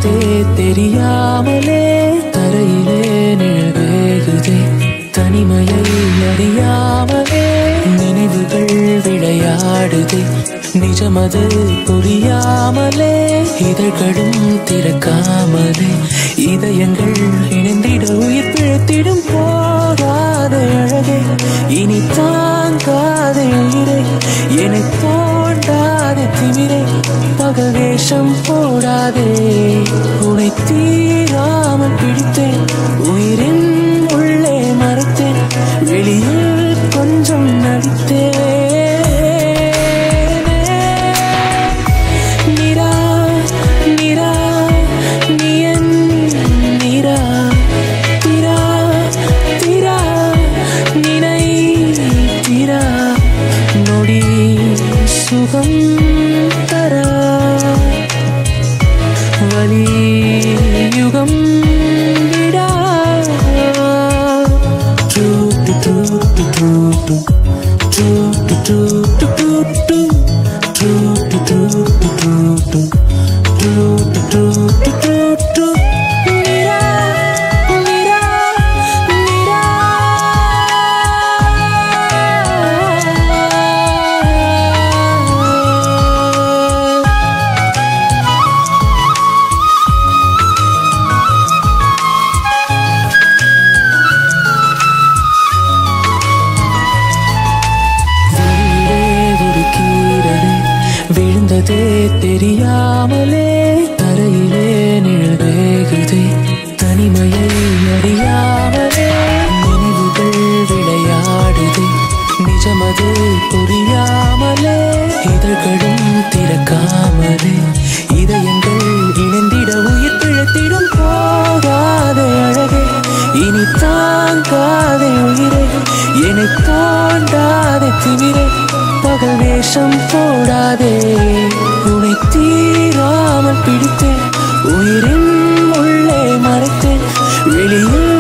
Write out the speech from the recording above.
விழுந்ததே தெரியாமலே தரையிலே நிழவேகுதே தனிமையை அறியாமலே நினைவுகள் விளையாடுதே நிஜமது புரியாமலே இதழ்களும் திறக்காமலே இதயங்கள் இணைந்திட உயிர் பிழைத்திடும் போகாத அழகே இனி தாங்காத உயிரை என்னை தோண்டாத திமிரை பகல் வேஷம் போடாதே உனை தீராமல் பிடித்தேன் உயிரின் உள்ளே மறைத்தேன் வெளியில் கொஞ்சம் நடித்தேன் நிரா நிரா நீயன் நிரா திரா திரா நினை திரா நொடி சுகம் தரா வலி யுகம் விடா ட்ரூ டு ட்ரூ டு ட்ரூ டு ட்ரூ டு ட்ரூ டு ட்ரூ டு ட்ரூ டு ட்ரூ டு ட்ரூ டு ட்ரூ டு ட்ரூ டு ட்ரூ டு நிரா நிரா நிரா வீடே ஒடுக்கிறதே விழுந்ததே தெரியாமலே தரையிலே நிழல் வேகுதே தனிமையை அறியாமலே நினைவுகள் விளையாடுதே நிஜமது புரியாமலே இதழ்களும் திறக்காமலே இதயங்கள் இணைந்திட உயிர் பிழைத்திடும் போகாத அழகே இனி தாங்காத உயிரை என்னை தாண்டாத திமிரை பகல் வேஷம் போடாதே உனை தீராமல் பிடித்தேன் உயிரின் உள்ளே மறைத்தேன் வெளியில்